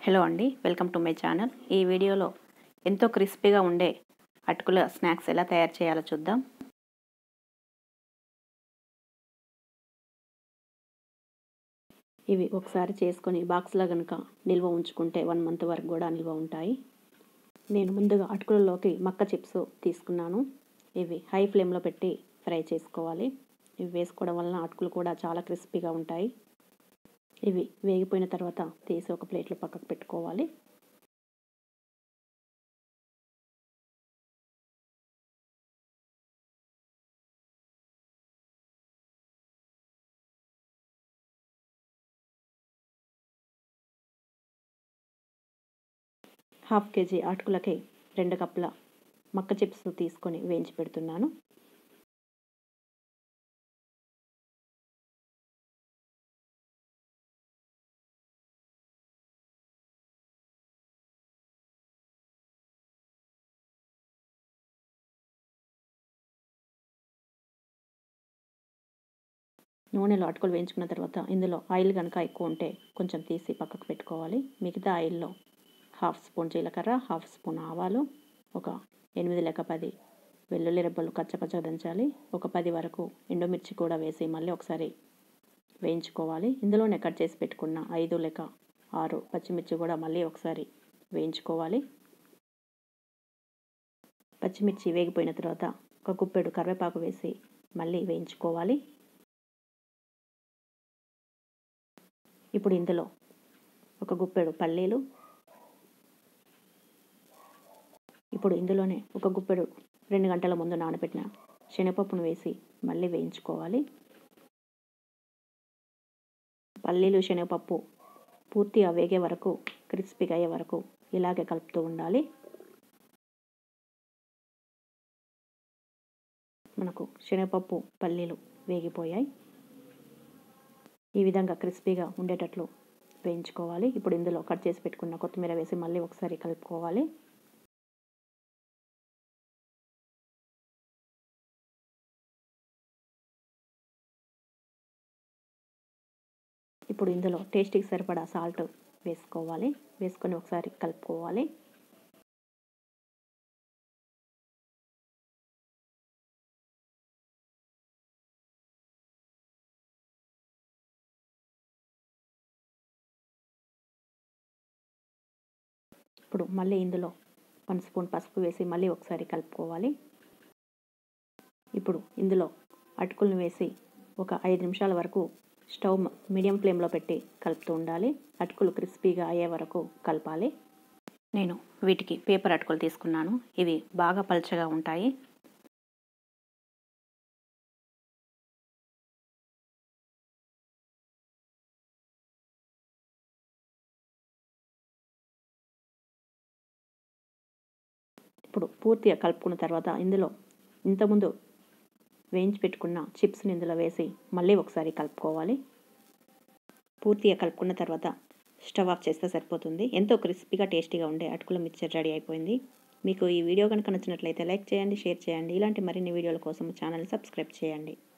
hello అండి welcome to my channel ఈ వీడియోలో ఎంతో క్రిస్పీగా ఉండే అటుకుల స్నాక్స్ ఎలా తయారు చేయాలో చూద్దాం ఇవి ఒకసారి చేసుకొని బాక్స్లో కనుక నిల్వ ఉంచుకుంటే వన్ మంత్ వరకు కూడా నిల్వ ఉంటాయి నేను ముందుగా అటుకులలోకి మక్క చిప్స్ తీసుకున్నాను ఇవి హై ఫ్లేమ్లో పెట్టి ఫ్రై చేసుకోవాలి ఇవి వేసుకోవడం వలన అటుకులు కూడా చాలా క్రిస్పీగా ఉంటాయి ఇవి వేగిపోయిన తర్వాత తీసి ఒక ప్లేట్లో పక్కకు పెట్టుకోవాలి హాఫ్ కేజీ అటుకులకి రెండు కప్పుల మక్క చిప్స్ తీసుకొని వేయించి పెడుతున్నాను నూనెలో అటుకులు వేయించుకున్న తర్వాత ఇందులో ఆయిల్ కనుక ఎక్కువ ఉంటే కొంచెం తీసి పక్కకు పెట్టుకోవాలి మిగతా ఆయిల్లో హాఫ్ స్పూన్ జీలకర్ర హాఫ్ స్పూన్ ఆవాలు ఒక ఎనిమిది లేక పది వెల్లుల్లి రెబ్బలు కచ్చపచ్చ దంచాలి ఒక పది వరకు ఎండుమిర్చి కూడా వేసి మళ్ళీ ఒకసారి వేయించుకోవాలి ఇందులోనే కట్ చేసి పెట్టుకున్న ఐదు లేక ఆరు పచ్చిమిర్చి కూడా మళ్ళీ ఒకసారి వేయించుకోవాలి పచ్చిమిర్చి వేగిపోయిన తర్వాత ఒక గుప్పెడు కరివేపాకు వేసి మళ్ళీ వేయించుకోవాలి ఇప్పుడు ఇందులో ఒక గుప్పెడు పల్లీలు ఇప్పుడు ఇందులోనే ఒక గుప్పెడు రెండు గంటల ముందు నానబెట్టిన శనగపప్పును వేసి మళ్ళీ వేయించుకోవాలి పల్లీలు శనగపప్పు పూర్తిగా వేగే వరకు క్రిస్పీగా అయ్యే వరకు ఇలాగే కలుపుతూ ఉండాలి మనకు శనగపప్పు పల్లీలు వేగిపోయాయి ఈ విధంగా క్రిస్పీగా ఉండేటట్లు వేయించుకోవాలి ఇప్పుడు ఇందులో కట్ చేసి పెట్టుకున్న కొత్తిమీర వేసి మళ్ళీ ఒకసారి కలుపుకోవాలి ఇప్పుడు ఇందులో టేస్టీకి సరిపడా సాల్ట్ వేసుకోవాలి వేసుకొని ఒకసారి కలుపుకోవాలి ఇప్పుడు మళ్ళీ ఇందులో వన్ స్పూన్ పసుపు వేసి మళ్ళీ ఒకసారి కలుపుకోవాలి ఇప్పుడు ఇందులో అటుకులను వేసి ఒక ఐదు నిమిషాల వరకు స్టవ్ మీడియం ఫ్లేమ్లో పెట్టి కలుపుతూ ఉండాలి అటుకులు క్రిస్పీగా అయ్యే వరకు కలపాలి నేను వీటికి పేపర్ అటుకులు తీసుకున్నాను ఇవి బాగా పల్చగా ఉంటాయి ఇప్పుడు పూర్తిగా కలుపుకున్న తర్వాత ఇందులో ఇంతకుముందు వేయించి పెట్టుకున్న చిప్స్ని ఇందులో వేసి మళ్ళీ ఒకసారి కలుపుకోవాలి పూర్తిగా కలుపుకున్న తర్వాత స్టవ్ ఆఫ్ చేస్తే సరిపోతుంది ఎంతో క్రిస్పీగా టేస్టీగా ఉండే అటుకుల మిక్చర్ రెడీ అయిపోయింది మీకు ఈ వీడియో కనుక నచ్చినట్లయితే లైక్ చేయండి షేర్ చేయండి ఇలాంటి మరిన్ని వీడియోల కోసం ఛానల్ సబ్స్క్రైబ్ చేయండి